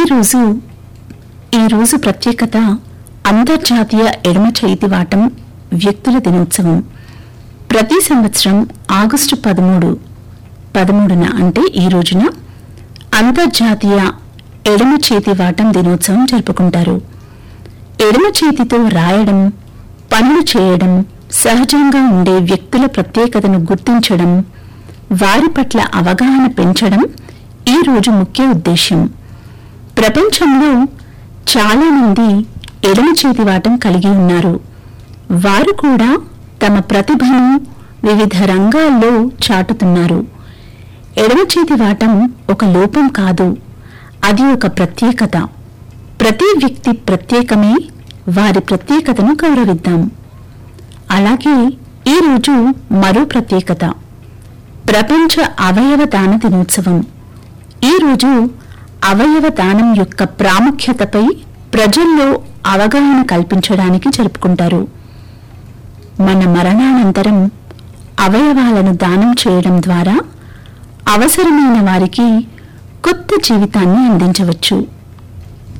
ఈరోజు ఈరోజు ప్రత్యేకత అంతర్జాతీయ ఎడమ చేతి వాటం వ్యక్తుల దినోత్సవం ప్రతి సంవత్సరం ఆగస్టు పదమూడు పదమూడున అంటే ఈ రోజున అంతర్జాతీయ ఎడమ చేతి వాటం దినోత్సవం జరుపుకుంటారు ఎడమ చేతితో రాయడం పనులు చేయడం సహజంగా ఉండే వ్యక్తుల ప్రత్యేకతను గుర్తించడం వారి పట్ల అవగాహన పెంచడం ఈ రోజు ముఖ్య ఉద్దేశ్యం ప్రపంచంలో చాలా మంది ఎడమ చేతి వాటం కలిగి ఉన్నారు వారు కూడా తమ ప్రతిభను వివిధ రంగాల్లో చాటుతున్నారు ఎడమ చేతి వాటం ఒక లోపం కాదు అది ఒక ప్రత్యేకత ప్రతి వ్యక్తి ప్రత్యేకమే వారి ప్రత్యేకతను గౌరవిద్దాం అలాగే ఈరోజు మరో ప్రత్యేకత ప్రపంచ అవయవ దాన దినోత్సవం ఈరోజు అవయవ దానం యొక్క ప్రాముఖ్యతపై ప్రజల్లో అవగాహన కల్పించడానికి జరుపుకుంటారు మన మరణానంతరం అవయవాలను దానం చేయడం ద్వారా అవసరమైన వారికి కొత్త జీవితాన్ని అందించవచ్చు